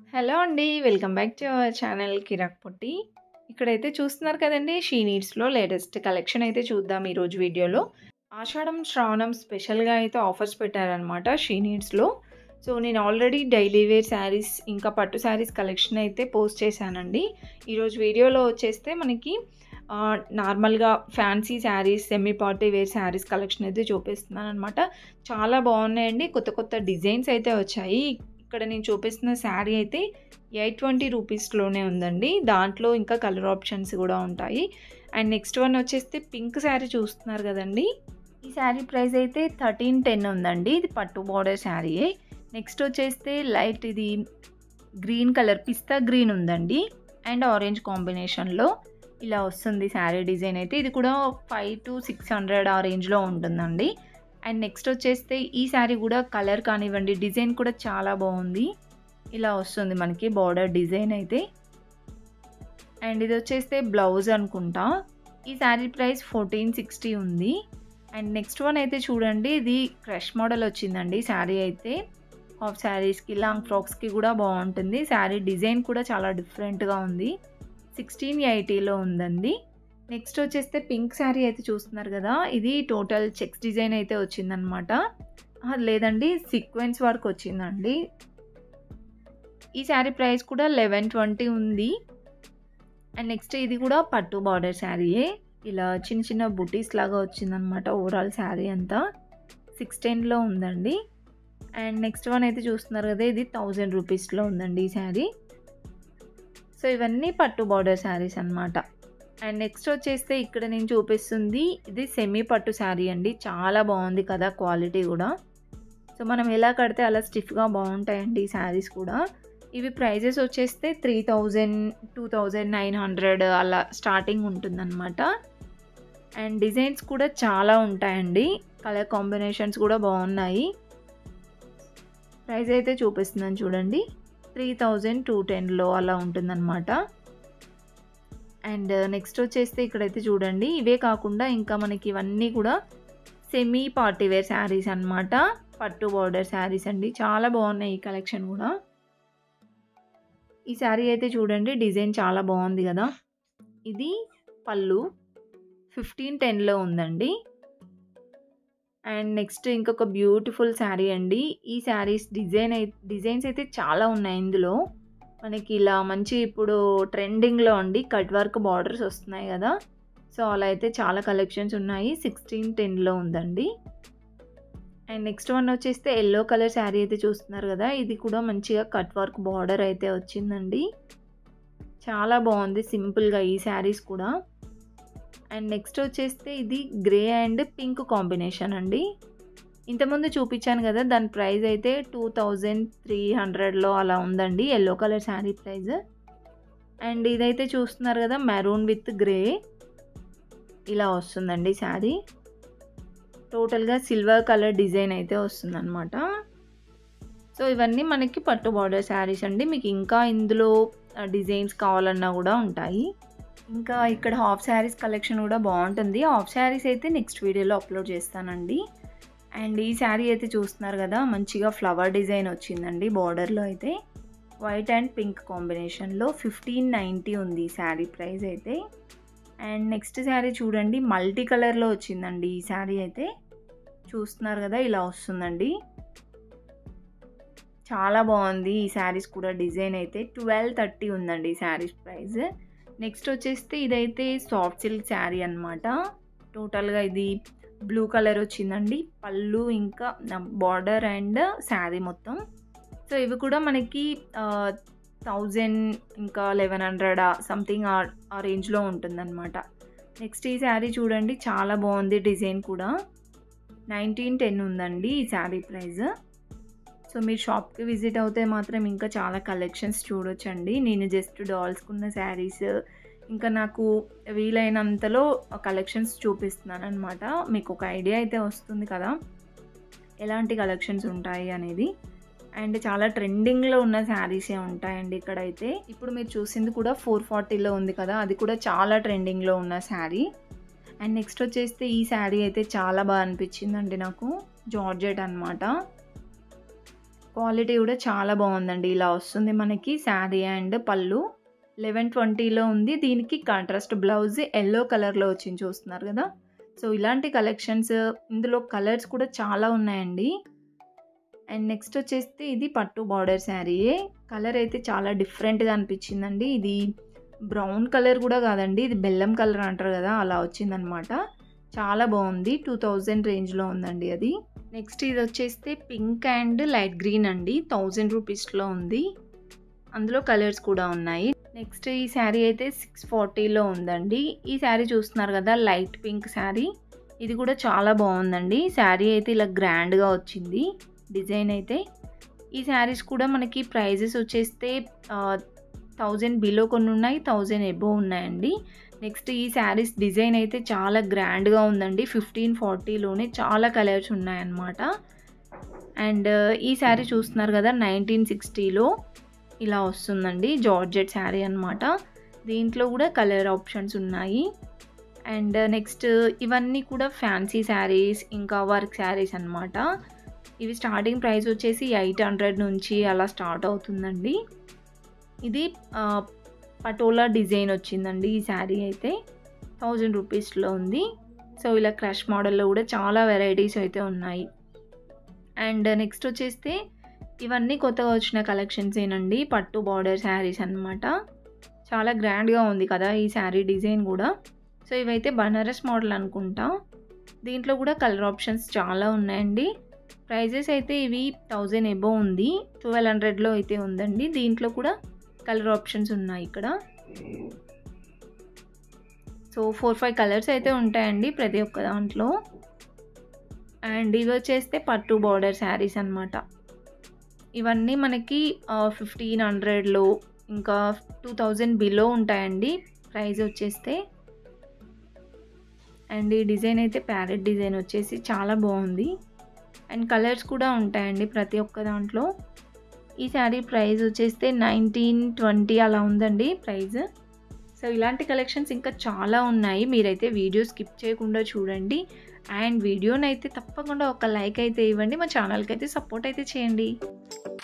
Hello అండి. Welcome back to our channel Kirak Potti. ఇక్కడైతే చూస్తున్నారు కదండీ! షీ నీడ్స్‌లో లేటెస్ట్ కలెక్షన్ అయితే చూద్దాం ఈరోజు వీడియోలో. ఆషాఢం, శ్రావణం స్పెషల్‌గా అయితే ఆఫర్స్ పెట్టారనమాట షీ నీడ్స్‌లో. సో, నేను ఆల్రెడీ డైలీ వేర్ శారీస్, ఇంకా పట్టు శారీస్ కలెక్షన్ అయితే పోస్ట్ చేశానండి. ఈరోజు వీడియోలో వచ్చేస్తే మనకి ఆహ్, నార్మల్‌గా fancy saris, semi party wear saris collection అయితే చూపిస్తున్నాననమాట. చాలా బాగున్నాయండి. కొత్త కొత్త డిజైన్స్ అయితే వచ్చాయి. ఇక్కడ నేను చూపిస్తున్న శారీ అయితే 820 రూపీస్‌లోనే ఉందండి. దాంట్లో ఇంకా కలర్ ఆప్షన్స్ కూడా ఉంటాయి. అండ్ నెక్స్ట్ వన్ వచ్చేస్తే పింక్ శారీ చూస్తున్నారు కదండీ! ఈ శారీ ప్రైస్ అయితే 1310 ఉందండి. ఇది పట్టు బోర్డర్ శారీయే. నెక్స్ట్ వచ్చేస్తే లైట్ ఇది గ్రీన్ కలర్ పిస్తా గ్రీన్ ఉందండి. అండ్ ఆరెంజ్ కాంబినేషన్‌లో ఇలా వస్తుంది శారీ డిజైన్ అయితే. ఇది కూడా 5-600 ఆ రేంజ్‌లో ఉంటుందండి. అండ్ నెక్స్ట్ వచ్చేస్తే ఈ శారీ కూడా కలర్ కానివ్వండి, డిజైన్ కూడా చాలా బాగుంది. ఇలా వస్తుంది మనకి బోర్డర్ డిజైన్ అయితే. అండ్ ఇది వచ్చేస్తే బ్లౌజ్ అనుకుంటా. ఈ శారీ ప్రైస్ 1460 ఉంది. అండ్ నెక్స్ట్ వన్ అయితే చూడండి ఇది క్రష్ మోడల్ వచ్చిందండి శారీ అయితే. హాఫ్ శారీస్‌కి, లాంగ్ ఫ్రాక్స్‌కి కూడా బాగుంటుంది. శారీ డిజైన్ కూడా చాలా డిఫరెంట్‌గా ఉంది. 1680లో ఉందండి. నెక్స్ట్ వచ్చేస్తే పింక్ శారీ అయితే చూస్తున్నారు కదా! ఇది టోటల్ చెక్స్ డిజైన్ అయితే వచ్చిందనమాట. అహా! లేదండి సీక్వెన్స్ వర్క్ వచ్చిందండి. ఈ శారీ ప్రైస్ కూడా 1120 ఉంది. అండ్ నెక్స్ట్ ఇది కూడా పట్టు బార్డర్ శారీయే. ఇలా చిన్న చిన్న బుటీస్ లాగా వచ్చిందనమాట ఓవరాల్ శారీ అంతా. 610లో ఉందండి. అండ్ నెక్స్ట్ వన్ అయితే చూస్తున్నారు కదా! ఇది 1000 రూపీస్‌లో ఉందండి ఈ శారీ. సో, ఇవన్నీ పట్టు బార్డర్ శారీస్ అనమాట. అండ్ నెక్స్ట్ వచ్చేస్తే ఇక్కడ నేను చూపిస్తుంది ఇది సెమీ పట్టు శారీ అండి. చాలా బాగుంది కదా క్వాలిటీ కూడా. సో, మనం ఎలా కడితే అలా స్టిఫ్‌గా బాగుంటాయండి ఈ శారీస్ కూడా. ఇవి ప్రైజెస్ వచ్చేస్తే 3000, 2900 అలా స్టార్టింగ్ ఉంటుందన్నమాట. అండ్ డిజైన్స్ కూడా చాలా ఉంటాయండి. కలర్ కాంబినేషన్స్ కూడా బాగున్నాయి. ప్రైస్ అయితే చూపిస్తున్నాను చూడండి. 3210లో అలా ఉంటుందన్నమాట. అండ్ నెక్స్ట్ వచ్చేస్తే ఇక్కడైతే చూడండి ఇవే కాకుండా ఇంకా మనకి ఇవన్నీ కూడా సెమీ పార్టీ వేర్ శారీస్ అనమాట. పట్టు బార్డర్ శారీస్ అండి. చాలా బాగున్నాయి ఈ కలెక్షన్ కూడా. ఈ శారీ అయితే చూడండి డిజైన్ చాలా బాగుంది కదా! ఇది పళ్ళు 1510లో ఉందండి. అండ్ నెక్స్ట్ ఇంకొక బ్యూటిఫుల్ శారీ అండి. ఈ శారీస్ డిజైన్ అయి డిజైన్స్ అయితే చాలా ఉన్నాయి ఇందులో. మనకి ఇలా మంచి ఇప్పుడు ట్రెండింగ్‌లో అండి కట్ వర్క్ బార్డర్స్ వస్తున్నాయి కదా! సో, అలా అయితే చాలా కలెక్షన్స్ ఉన్నాయి. 1610లో ఉందండి. అండ్ నెక్స్ట్ వన్ వచ్చేస్తే యెల్లో కలర్ శారీ అయితే చూస్తున్నారు కదా! ఇది కూడా మంచిగా కట్ వర్క్ బార్డర్ అయితే వచ్చిందండి. చాలా బాగుంది సింపుల్‌గా ఈ శారీస్ కూడా. అండ్ నెక్స్ట్ వచ్చేస్తే ఇది గ్రే అండ్ పింక్ కాంబినేషన్ అండి. ఇంతకుముందు చూపించాను కదా! దాని ప్రైస్ అయితే 2300లో అలా ఉందండి. Yellow colour sari price. And ఇదైతే చూస్తున్నారు కదా! Maroon with grey. ఇలా వస్తుందండి శారీ. టోటల్‌గా సిల్వర్ కలర్ డిజైన్ అయితే వస్తుందనమాట. సో, ఇవన్నీ మనకి పట్టు బార్డర్ శారీస్ అండి. మీకు ఇంకా ఇందులో ఆహ్, డిజైన్స్ కావాలన్నా కూడా ఉంటాయి. ఇంకా ఇక్కడ హాఫ్ శారీస్ కలెక్షన్ కూడా బాగుంటుంది. హాఫ్ శారీస్ అయితే నెక్స్ట్ వీడియోలో అప్లోడ్ చేస్తానండి. అండ్ ఈ శారీ అయితే చూస్తున్నారు కదా! మంచిగా ఫ్లవర్ డిజైన్ వచ్చిందండి బార్డర్‌లో అయితే. వైట్ అండ్ పింక్ కాంబినేషన్‌లో 1590 ఉంది ఈ శారీ ప్రైస్ అయితే. అండ్ నెక్స్ట్ శారీ చూడండి మల్టీ కలర్‌లో వచ్చిందండి ఈ శారీ అయితే. చూస్తున్నారు కదా! ఇలా వస్తుందండి. చాలా బాగుంది ఈ శారీస్ కూడా డిజైన్ అయితే. 1230 ఉందండి ఈ శారీస్ ప్రైస్. నెక్స్ట్ వచ్చేస్తే ఇదైతే సాఫ్ట్ సిల్క్ శారీ అనమాట. టోటల్‌గా ఇది బ్లూ కలర్ వచ్చిందండి. పళ్ళు ఇంకా బార్డర్ అండ్ శారీ మొత్తం. సో, ఇవి కూడా మనకి ఆహ్, 1000 ఇంకా 1100 సంథింగ్ ఆ ఆ రేంజ్‌లో ఉంటుందన్నమాట. నెక్స్ట్ ఈ శారీ చూడండి చాలా బాగుంది డిజైన్ కూడా. 1910 ఉందండి ఈ శారీ ప్రైస్. సో, మీరు షాప్‌కి విజిట్ అవుతే మాత్రం ఇంకా చాలా కలెక్షన్స్ చూడొచ్చండి. నేను జస్ట్ డాల్స్‌కున్న శారీస్ ఇంకా నాకు వీలైనంతలో కలెక్షన్స్ చూపిస్తున్నాననమాట. మీకు ఒక ఐడియా అయితే వస్తుంది కదా! ఎలాంటి కలెక్షన్స్ ఉంటాయి అనేది. అండ్ చాలా ట్రెండింగ్‌లో ఉన్న శారీసే ఉంటాయండి ఇక్కడైతే. ఇప్పుడు మీరు చూసింది కూడా 440లో ఉంది కదా! అది కూడా చాలా ట్రెండింగ్‌లో ఉన్న శారీ. అండ్ నెక్స్ట్ వచ్చేస్తే ఈ శారీ అయితే చాలా బాగా అనిపించిందండి నాకు. జార్జెట్ అనమాట. క్వాలిటీ కూడా చాలా బాగుందండి ఇలా వస్తుంది మనకి శారీ అండ్ పళ్ళు లెవెన్ ట్వంటీలో ఉంది దీనికి కాంట్రాస్ట్ బ్లౌజ్ ఎల్లో కలర్లో వచ్చింది చూస్తున్నారు కదా సో ఇలాంటి కలెక్షన్స్ ఇందులో కలర్స్ కూడా చాలా ఉన్నాయండి అండ్ నెక్స్ట్ వచ్చేస్తే ఇది పట్టు బార్డర్ శారీయే కలర్ అయితే చాలా డిఫరెంట్గా అనిపించిందండి ఇది బ్రౌన్ కలర్ కూడా కాదండి ఇది బెల్లం కలర్ అంటారు కదా అలా వచ్చిందనమాట చాలా బాగుంది టూ థౌజండ్ రేంజ్లో ఉందండి అది నెక్స్ట్ ఇది వచ్చేస్తే పింక్ అండ్ లైట్ గ్రీన్ అండి థౌజండ్ రూపీస్లో ఉంది అందులో కలర్స్ కూడా ఉన్నాయి నెక్స్ట్ ఈ శారీ అయితే సిక్స్ ఫార్టీలో ఉందండి ఈ శారీ చూస్తున్నారు కదా లైట్ పింక్ శారీ ఇది కూడా చాలా బాగుందండి శారీ అయితే ఇలా గ్రాండ్గా వచ్చింది డిజైన్ అయితే ఈ శారీస్ కూడా మనకి ప్రైజెస్ వచ్చేస్తే థౌజండ్ బిలో కొన్ని ఉన్నాయి థౌజండ్ ఎబో ఉన్నాయండి నెక్స్ట్ ఈ శారీస్ డిజైన్ అయితే చాలా గ్రాండ్గా ఉందండి ఫిఫ్టీన్ ఫార్టీలోనే చాలా కలర్స్ ఉన్నాయన్నమాట అండ్ ఈ శారీ చూస్తున్నారు కదా నైన్టీన్ సిక్స్టీలో ఇలా వస్తుందండి జార్జెట్ శారీ అనమాట దీంట్లో కూడా కలర్ ఆప్షన్స్ ఉన్నాయి అండ్ నెక్స్ట్ ఇవన్నీ కూడా ఫ్యాన్సీ శారీస్ ఇంకా వర్క్ శారీస్ అనమాట ఇవి స్టార్టింగ్ ప్రైస్ వచ్చేసి ఎయిట్ హండ్రెడ్ నుంచి అలా స్టార్ట్ అవుతుందండి ఇది పటోలా డిజైన్ వచ్చిందండి ఈ శారీ అయితే థౌజండ్ రూపీస్లో ఉంది సో ఇలా క్రష్ మోడల్లో కూడా చాలా వెరైటీస్ అయితే ఉన్నాయి అండ్ నెక్స్ట్ వచ్చేస్తే ఇవన్నీ కొత్తగా వచ్చిన కలెక్షన్స్ ఏనండి పట్టు బార్డర్ శారీస్ అనమాట చాలా గ్రాండ్గా ఉంది కదా ఈ శారీ డిజైన్ కూడా సో ఇవైతే బనారస్ మోడల్ అనుకుంటా దీంట్లో కూడా కలర్ ఆప్షన్స్ చాలా ఉన్నాయండి ప్రైజెస్ అయితే ఇవి థౌజండ్ ఎబో ఉంది ట్వెల్వ్ హండ్రెడ్లో అయితే ఉందండి దీంట్లో కూడా కలర్ ఆప్షన్స్ ఉన్నాయి ఇక్కడ సో ఫోర్ ఫైవ్ కలర్స్ అయితే ఉంటాయండి ప్రతి ఒక్క దాంట్లో అండ్ ఇవి వచ్చేస్తే పట్టు బార్డర్ శారీస్ అనమాట ఇవన్నీ మనకి ఫిఫ్టీన్ హండ్రెడ్లో ఇంకా టూ థౌజండ్ బిలో ఉంటాయండి ప్రైస్ వచ్చేస్తే అండ్ ఈ డిజైన్ అయితే ప్యారెట్ డిజైన్ వచ్చేసి చాలా బాగుంది అండ్ కలర్స్ కూడా ఉంటాయండి ప్రతి ఒక్క దాంట్లో ఈ శారీ ప్రైస్ వచ్చేస్తే నైన్టీన్ ట్వంటీ అలా ఉందండి ప్రైస్ సో ఇలాంటి కలెక్షన్స్ ఇంకా చాలా ఉన్నాయి మీరైతే వీడియో స్కిప్ చేయకుండా చూడండి అండ్ వీడియోని అయితే తప్పకుండా ఒక లైక్ అయితే ఇవ్వండి మా ఛానల్కి అయితే సపోర్ట్ అయితే చేయండి